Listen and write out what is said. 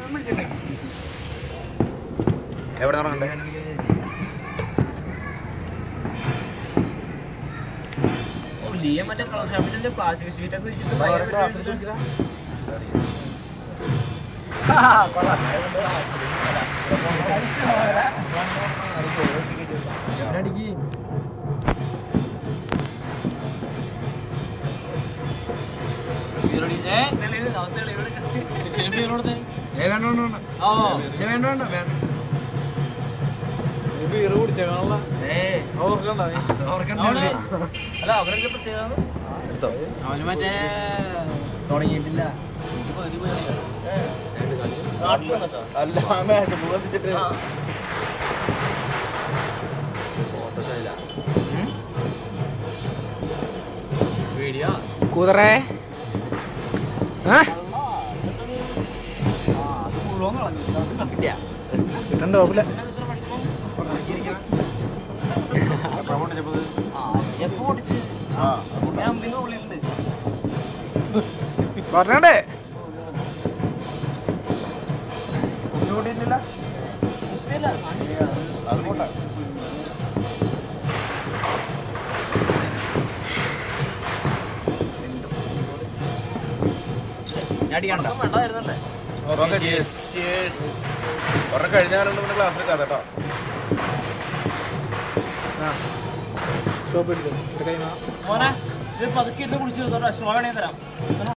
എവിടെ തുടങ്ങണ്ടേ ലിയ മറ്റേ colour ഷാപ്പിന്റെ plastic sheet ഒക്കെ വെച്ചിട്ട് ഭയങ്കര അല്ല അവരൊക്കെ പ്രത്യേകത അവന് മറ്റേ തുടങ്ങിയിട്ടില്ല നാട്ടിൽ വന്നിട്ടോ അല്ല മേശ മുഖത്തിച്ചിട്ട് വീഡിയോ കൂതറേ കിട്ടണ്ട കുഴപ്പമില്ല എപ്പോ ഓടിച്ച് ഞാൻ അമ്പിന്റെ ഉള്ളിലുണ്ട് പറഞ്ഞേ അടിക്കണ്ട വേണ്ടായിരുന്നല്ലേ ഒരെണ്ണം കഴിഞ്ഞാലുണ്ട് പിന്നെ ക്ലാസ്സിൽ കഥ കേട്ടോ സ്റ്റോപ്പ് എടുത്തു മോനെ ഇത് പതുക്കെ ഇരുന്ന് കുടിച്ചു സ്ലോ വേണേ തരാം